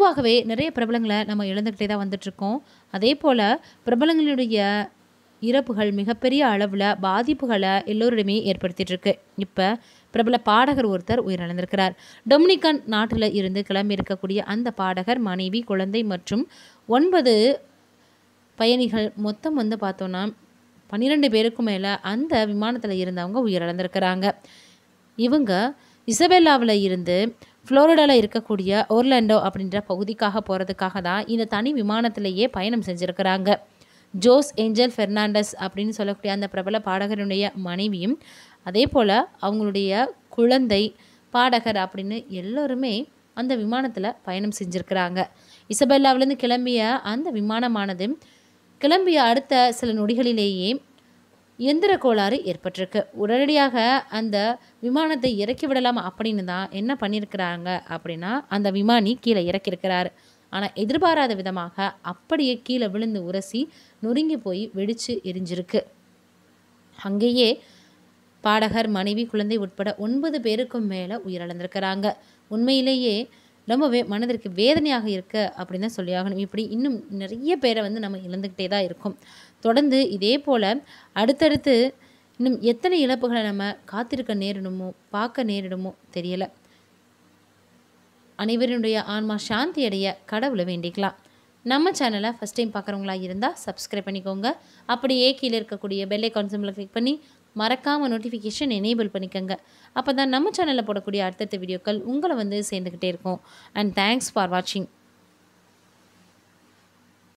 பொதுவாகவே நிறைய பிரபலங்களை நம்ம இழந்துக்கிட்டே தான் வந்துட்டுருக்கோம் அதே போல் பிரபலங்களுடைய இறப்புகள் மிகப்பெரிய அளவில் பாதிப்புகளை எல்லோரிடமே ஏற்படுத்திட்டு இருக்கு இப்போ பிரபல பாடகர் ஒருத்தர் உயிரிழந்திருக்கிறார் டொமினிக்கன் நாட்டில் இருந்து கிளம்பி இருக்கக்கூடிய அந்த பாடகர் மனைவி குழந்தை மற்றும் ஒன்பது பயணிகள் மொத்தம் வந்து பார்த்தோன்னா பன்னிரெண்டு பேருக்கும் மேலே அந்த விமானத்தில் இருந்தவங்க உயிரிழந்திருக்கிறாங்க இவங்க இசபெல்லாவில் இருந்து ஃப்ளோரிடாவில் இருக்கக்கூடிய ஒர்லாண்டோ அப்படின்ற பகுதிக்காக போகிறதுக்காக தான் இந்த தனி விமானத்திலேயே பயணம் செஞ்சுருக்கிறாங்க ஜோஸ் ஏஞ்சல் ஃபெர்னாண்டஸ் அப்படின்னு சொல்லக்கூடிய அந்த பிரபல பாடகருடைய மனைவியும் அதே போல் அவங்களுடைய குழந்தை பாடகர் அப்படின்னு எல்லோருமே அந்த விமானத்தில் பயணம் செஞ்சுருக்கிறாங்க இசபெல்லாவிலேருந்து கிளம்பிய அந்த விமானமானது கிளம்பிய அடுத்த சில நொடிகளிலேயே எந்திர கோளாறு ஏற்பட்டிருக்கு உடனடியாக அந்த விமானத்தை இறக்கி விடலாம் அப்படின்னு தான் என்ன பண்ணியிருக்கிறாங்க அப்படின்னா அந்த விமானி கீழே இறக்கியிருக்கிறாரு ஆனால் எதிர்பாராத விதமாக அப்படியே கீழே விழுந்து உரசி நொறுங்கி போய் வெடிச்சு எரிஞ்சிருக்கு அங்கேயே பாடகர் மனைவி குழந்தை உட்பட ஒன்பது பேருக்கும் மேலே உயிரிழந்திருக்கிறாங்க உண்மையிலேயே ரொம்பவே மனதிற்கு வேதனையாக இருக்கு அப்படின்னு தான் சொல்லி ஆகணும் இப்படி இன்னும் நிறைய பேரை வந்து நம்ம இழந்துக்கிட்டே தான் இருக்கோம் தொடர்ந்து இதே போல் அடுத்தடுத்து இன்னும் எத்தனை இழப்புகளை நம்ம காத்திருக்க நேரிடுமோ பார்க்க நேரிடுமோ தெரியலை அனைவருடைய ஆன்மா சாந்தி அடைய கடவுளை வேண்டிக்கலாம் நம்ம சேனலை ஃபஸ்ட் டைம் பார்க்குறவங்களா இருந்தால் சப்ஸ்கிரைப் பண்ணிக்கோங்க அப்படியே கீழே இருக்கக்கூடிய பெல் ஐக்கான் சிம்பிளை கிளிக் பண்ணி மறக்காமல் நோட்டிஃபிகேஷன் எனேபிள் பண்ணிக்கோங்க அப்போ தான் நம்ம சேனலில் போடக்கூடிய அடுத்தடுத்த வீடியோக்கள் உங்களை வந்து சேர்ந்துக்கிட்டே இருக்கும் அண்ட் தேங்க்ஸ் ஃபார் வாட்சிங்